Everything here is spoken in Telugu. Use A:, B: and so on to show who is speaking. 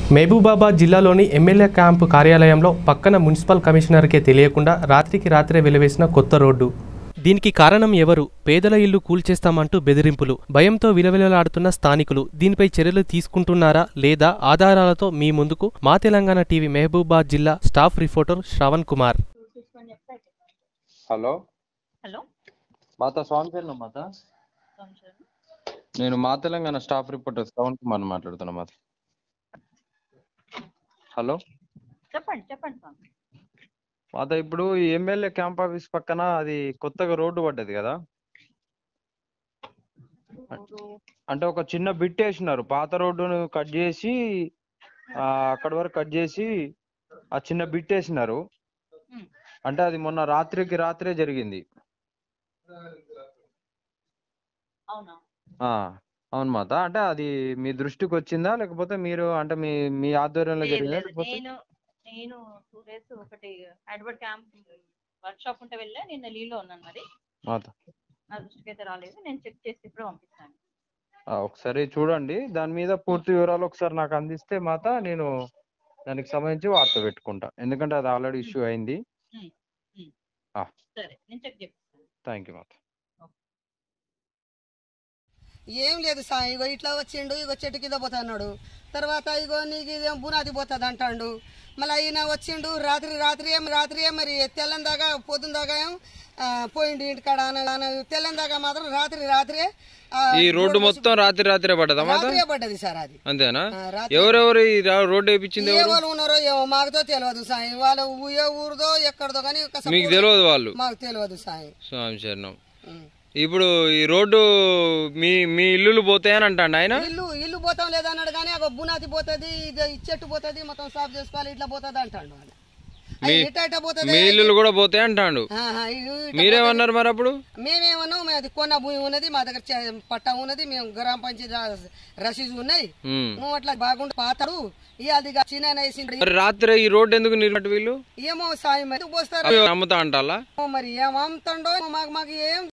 A: మహబూబాబాద్ జిల్లాలోని ఎమ్మెల్యే క్యాంపు కార్యాలయంలో పక్కన మున్సిపల్ కమిషనర్కే తెలియకుండా రాత్రికి రాత్రే వెలివేసిన కొత్త రోడ్డు దీనికి కారణం ఎవరు పేదల ఇల్లు కూల్చేస్తామంటూ బెదిరింపులు భయంతో విలవిలలాడుతున్న స్థానికులు దీనిపై చర్యలు తీసుకుంటున్నారా లేదా ఆధారాలతో మీ ముందుకు మా తెలంగాణ టీవీ మహబూబాబాద్ జిల్లా staff reporter Shravan Kumar
B: hello
C: hello
B: మాత స్వామి పేరు మాత
C: సంవత్సరం
B: నేను మా తెలంగాణ స్టాఫ్ రిపోర్టర్ శ్రవణ్ కుమార్ మాట్లాడుతున్నా మాత హలో
C: చెప్పండి చెప్పండి స్వామి
B: మాత ఇప్పుడు ఈ ఎమ్మెల్యే క్యాంప్ ఆఫీస్ పక్కన అది కొత్తగా రోడ్డు పడ్డది కదా
C: ఇప్పుడు
B: అంటే ఒక చిన్న బిట్ వేసినారు పాత రోడ్డును కట్ చేసి ఆ, అక్కడి వరకు కట్ చేసి ఆ చిన్న బిట్ వేసినారు
C: ఉమ్.
B: అంటే అది మొన్న రాత్రికి రాత్రే జరిగింది
C: అవునా
B: ఆ అవును మాత అంటే అది మీ దృష్టికి వచ్చిందా లేకపోతే మీరు అంటే మీ మీ ఆధ్వర్యంలో
C: లేదు,
B: జరిగిందా
C: లేదు.
B: లేకపోతే
C: నేను నేను టూ డేస్ ఒకటి హైదరాబాద్ క్యాంప్ వర్క్ షాప్ ఉంటే వెళ్ళా నేను లీవ్లో ఉన్నాను మరి
B: మాత
C: నా దృష్టికి అయితే రాలేదు నేను చెక్ చేసి ఇప్పుడు పంపిస్తాను
B: ఆ, ఒకసారి చూడండి దాని మీద పూర్తి వివరాలు ఒకసారి నాకు అందిస్తే మాత నేను దానికి సంబంధించి వార్త పెట్టుకుంటా ఎందుకంటే అది ఆల్రెడీ ఇష్యూ అయింది ఆ.
C: సరే నేను చెక్ చేపిస్తాను
B: థ్యాంక్ యూ మాత
D: ఏం లేదు సా ఇగో ఇట్లా వచ్చిండు ఇగో చెట్టు కింద పోతా అన్నాడు తర్వాత ఇగో నీకు ఇదేం బునాది పోతుంది అంటాడు మళ్ళీ ఈయన వచ్చిండు రాత్రి రాత్రి ఏం రాత్రి ఏం మరి తెల్లని దాకా పొద్దున దాకా ఏం ఆ, పోయిండు ఇంటికాడ అన తెల్లని దాకా మాత్రం రాత్రి రాత్రే ఆ,
B: ఈ రోడ్డు మొత్తం రాత్రి రాత్రే పడ్డదా మాత
D: రాత్రే పడ్డది సార్ అది
B: అంతేనా
D: ఆ, రాత్రి
B: ఎవరెవరు ఈ రా- రోడ్డు వేయించింది ఎవరు
D: ఎవరు ఉన్నారో ఏమో మాకుతో తెలియదు సాయి వాళ్ళ ఊ- ఏ ఊరిదో ఎక్కడిదో కానీ ఒక
B: మీకు
D: సపోర్ట్
B: తెలియదు వాళ్ళు
D: మాకు తెలియదు సాయి
B: స్వామి శరణం
D: ఉం.
B: ఇప్పుడు ఈ రోడ్డు మీ మీ ఇల్లులు పోతాయని అంటాడు ఆయన
D: ఇల్లు ఇల్లు పోతాం లేదన్నాడు కానీ ఒక బునాది పోతుంది ఇది ఈ చెట్టు పోతుంది మొత్తం సాఫ్ చేసుకోవాలి ఇట్లా పోతుంది అంటాడు వాడు. అయ్యి ఇట్ట ఇట్ట పోతుంది
B: మీ ఇల్లులు కూడా పోతాయి అంటాడు
D: ఆహా, ఇల్లు ఇట్ట
B: మీరేమన్నారు మరి అప్పుడు
D: మేమేమన్నాం మేము అది కొన్న భూమి ఉన్నది మా దగ్గర చే- పట్టా ఉన్నది మేము గ్రామ పంచాయతీ రా- రసీదు ఉన్నాయి
B: ఉం.
D: నువ్వు అట్లా బాగుండు పాతడు ఇక అది చిన్న వేసిండు
B: మరి రాత్రి ఈ రోడ్డు ఎందుకు నిర్మటి వీళ్ళు
D: ఏమో సాయం ఎందుకు పోస్తారు
B: అమ్ముతా అంటాలా
D: మరి ఏం అమ్ముతాడో మాకు మాకు ఏం